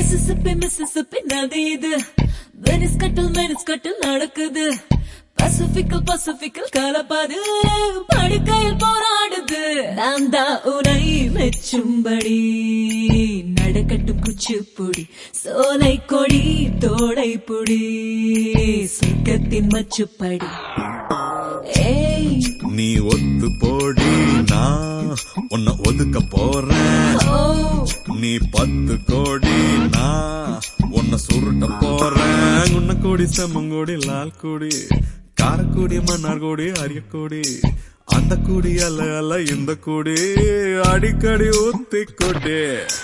Mississippi Mississippi நதி இது Venice கட்டில் மெனிஸ் கட்டில் நடக்குது பசிபிக்கல் பசிபிக்கல் கலப்பாது படுக்கையில் போராடுது நான் தான் உனை மெச்சும்படி நடக்கட்டும் குச்சிப்புடி சோலை கொடி தோடை புடி சொர்க்கத்தின் மச்சுப்படி ஏய் நீ ஒத்து போடி நான் உன்னை ஒதுக்க போறேன் ஓ நீ பத்து கோடி நான் உன்னை சுருட்ட போறேன் உன்னை கோடி செம்மங்கோடி லால் கோடி காரக்கோடி மன்னார் கோடி அரியக்கோடி அந்த கூடி அல்ல அல்ல இந்த கூடி அடிக்கடி ஊத்தி கொடி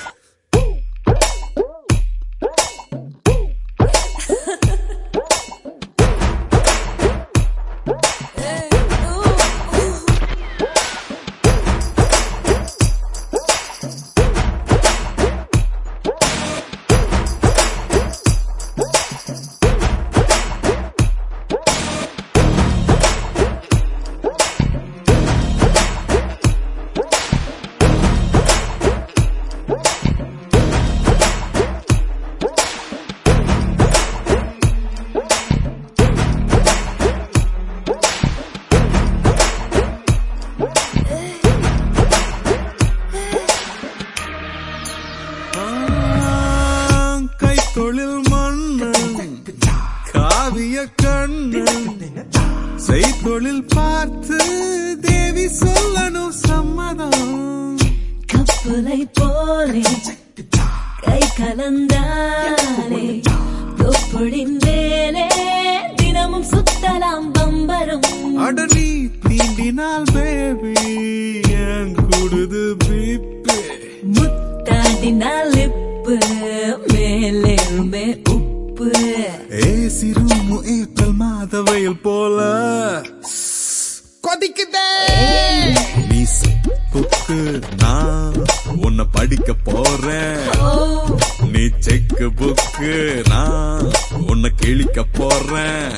கை தொழில் மன்னன் காவிய கண்ணன் செய்தொழில் பார்த்து தேவி சொல்லணும் சம்மதம் கப்பலை போலே கை கலந்தாலே தொப்புளின் மேலே தினமும் சுத்தலாம் பம்பரம் அட நீ தீண்டினால் பேபி என் கூடுது பிபி முத்தாடினால் இப்பு மேலேருமே உப்பு ஏசி ரூமு ஏப்ரல் மாத வெயில் போல கொதிக்குதே நீ புக்கு நான் உன்னை படிக்க போறேன் ஓ நீ செக்கு புக்கு நான் உன்னை கிழிக்க போறேன்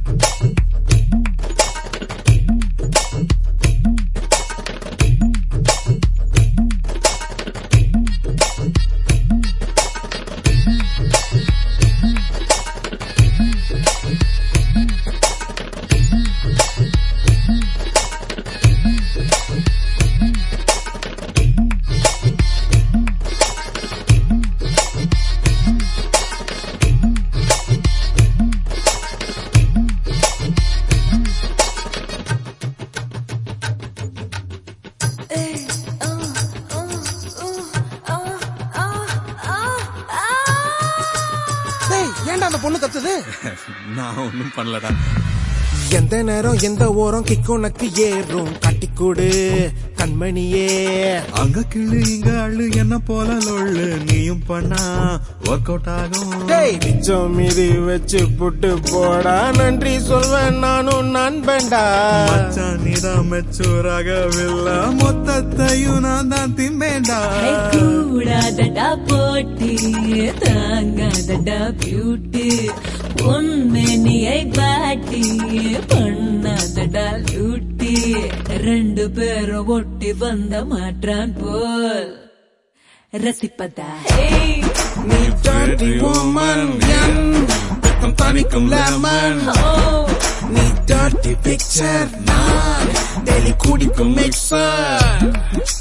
டேய் ஏன்டா அந்த பொண்ணு கத்துது நான் ஒண்ணும் பண்ணலடா எந்த நேரம் எந்த ஓரம் கிக்கு உனக்கு ஏறும் கட்டிக்கூடு கண்மணியே அங்க கிளு இங்க அள்ளு என்ன போல லொள்ளு நீயும் பண்ணா ஒர்க் அவுட் ஆகும் டேய் மிச்சம் மீதி வச்சு புட்டு போடா நன்றி சொல்வேன் நானும் நண்பன்டா மச்சான் நீதான் மெச்சூராகவில்லை மொத்தத்தையும் நான் தான் திம்பேண்டா கை கூடாதடா போட்டி தாங்காதடா பியூட்டி பொன்மேனியை பாட்டி பண்ணாதடா லூட்டி ரெண்டு பேரும் ஒட்டி வந்த மாற்றான் போல் ரசிப்பதா Hey, நீ dirty woman என் வெக்கம் தணிக்கும் lemon oh, நீ dirty picture நான் டெய்லி குடிக்கும் mixer